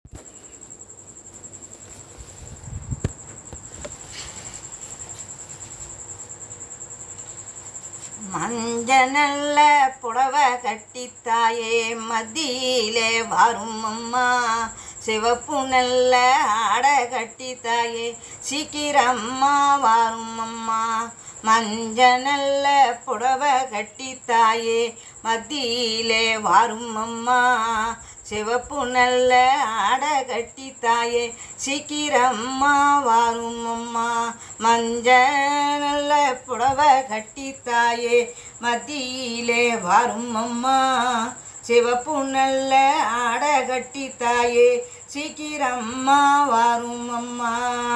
மஞ்ச நல்ல புடவை கட்டித்தாயே மத்தியிலே வரும் அம்மா சிவப்பு நல்ல ஆடை கட்டித்தாயே சீக்கிரம்மா வரும் அம்மா மஞ்ச நல்ல புடவை கட்டித்தாயே மத்தியிலே வரும் அம்மா சிவப்பு நல்ல ஆடை கட்டித்தாயே சீக்கிரம்மா வரும் அம்மா மஞ்ச நல்ல புடவை கட்டித்தாயே மத்தியிலே வரும் அம்மா சிவப்பு நல்ல ஆடை கட்டித்தாயே சீக்கிரம்மா வரும் அம்மா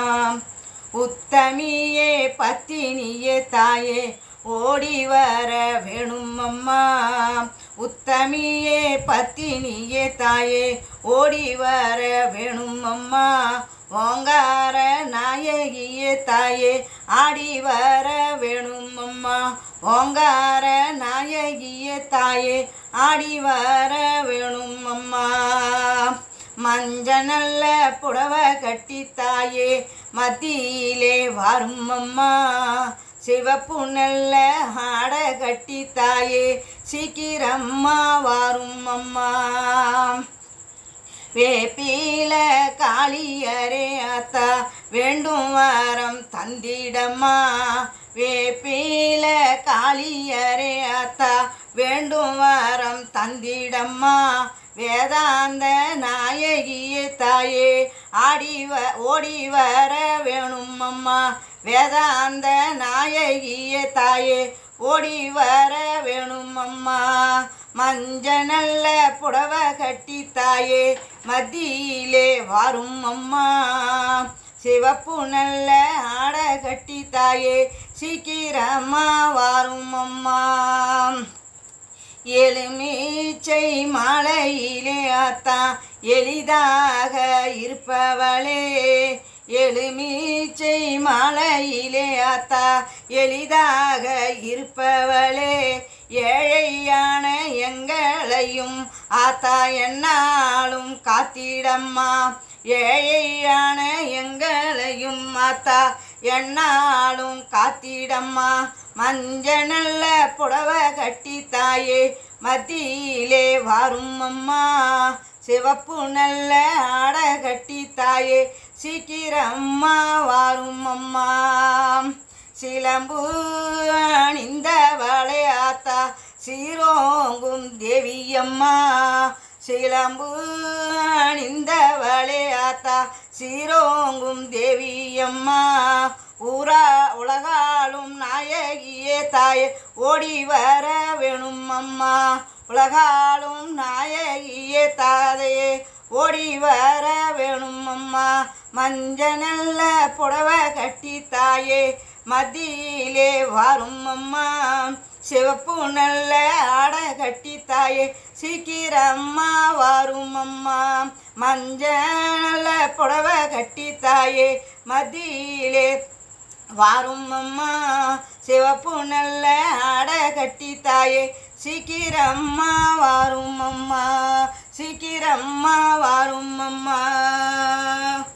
உத்தமியே பத்தினியே தாயே ஓடி வர வேணும் அம்மா உத்தமியே பத்தினியே தாயே ஓடி வர வேணும் அம்மா ஓங்கார நாயகியே தாயே ஆடி வர வேணும் அம்மா ஓங்கார நாயகியே தாயே ஆடி வர வேணும் அம்மா மஞ்ச நல்ல புடவை கட்டித்தாயே மத்தியிலே வரும் அம்மா சிவப்பு நல்ல ஆடை கட்டித்தாயே சீக்கிரம்மா வரும் அம்மா வேப்பில காளியரே ஆத்தா வேண்டும் வாரம் தந்திடம்மா வேப்பில காளியரே ஆத்தா வேண்டும் வாரம் தந்திடம்மா வேதாந்த நாயகியே தாயே ஆடி வ ஓடி வர வேணும் அம்மா வேதாந்த நாயகியே தாயே ஓடி வர வேணும் அம்மா மஞ்ச நல்ல புடவை கட்டி தாயே மத்தியிலே வரும் அம்மா சிவப்பு நல்ல ஆடை கட்டி தாயே சீக்கிரமா வரும் அம்மா எலுமீச்சை மாலையிலே ஆத்தா எளிதாக இருப்பவளே எலுமீச்சை மாலையிலே ஆத்தா எளிதாக இருப்பவளே ஏழையான எங்களையும் ஆத்தா என்னாலும் காத்திடம்மா ஏழையான எங்களையும் ஆத்தா என்னாலும் காத்திடம்மா மஞ்ச நல்ல புடவை கட்டி தாயே மத்தியிலே வரும் அம்மா சிவப்பு நல்ல ஆடை கட்டி தாயே சீக்கிரம்மா வரும் அம்மா சிலம்பு அணிந்த வளையாத்தா சீரோங்கும் தேவியம்மா சிலம்பு அணிந்த வளையாத்தா சீரோங்கும் தேவியம்மா ஊரா உலகாலும் நாயகியே தாயே ஓடி வர வேணும் அம்மா உலகாலும் நாயகியே தாதையே ஓடி வர வேணும் அம்மா மஞ்ச நல்ல புடவை கட்டி தாயே மத்தியிலே வரும் அம்மா சிவப்பு நல்ல ஆடை கட்டி தாயே சீக்கிரம்மா வரும் அம்மா மஞ்ச நல்ல புடவை கட்டி தாயே மத்தியிலே வாரும் அம்மா சிவப்பு நல்ல ஆடை கட்டி தாயே சீக்கிரம்மா வாரும் அம்மா சீக்கிரம்மா வாரும் அம்மா